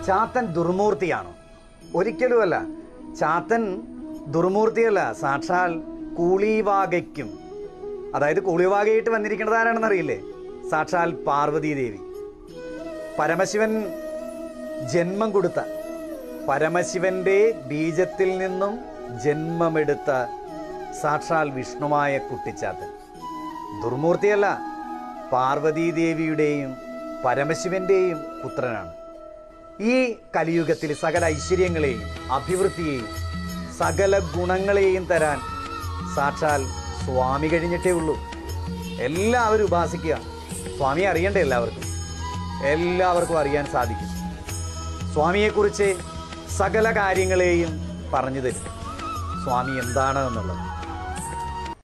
ചാത്തൻ ദുർമൂർത്തിയാണോ ഒരിക്കലുമല്ല ചാത്തൻ ദുർമൂർത്തിയല്ല സാക്ഷാൽ കൂളിവാകയ്ക്കും അതായത് കൂളിവാകയായിട്ട് വന്നിരിക്കുന്നത് ആരാണെന്ന് അറിയില്ലേ സാക്ഷാൽ പാർവതീ ദേവി പരമശിവൻ ജന്മം കൊടുത്ത പരമശിവന്റെ ബീജത്തിൽ നിന്നും ജന്മമെടുത്ത സാക്ഷാൽ വിഷ്ണുമായ കുട്ടിച്ചാത്തൻ ദുർമൂർത്തിയല്ല പാർവതീദേവിയുടെയും പരമശിവന്റെയും പുത്രനാണ് ഈ കലിയുഗത്തിൽ സകല ഐശ്വര്യങ്ങളെയും അഭിവൃദ്ധിയെയും സകല ഗുണങ്ങളെയും തരാൻ സാക്ഷാൽ സ്വാമി കഴിഞ്ഞിട്ടേ ഉള്ളൂ എല്ലാവരും ഉപാസിക്കുക സ്വാമിയെ അറിയണ്ടേ എല്ലാവർക്കും എല്ലാവർക്കും അറിയാൻ സാധിക്കും സ്വാമിയെക്കുറിച്ച് സകല കാര്യങ്ങളെയും പറഞ്ഞു തരും സ്വാമി എന്താണ് എന്നുള്ളത്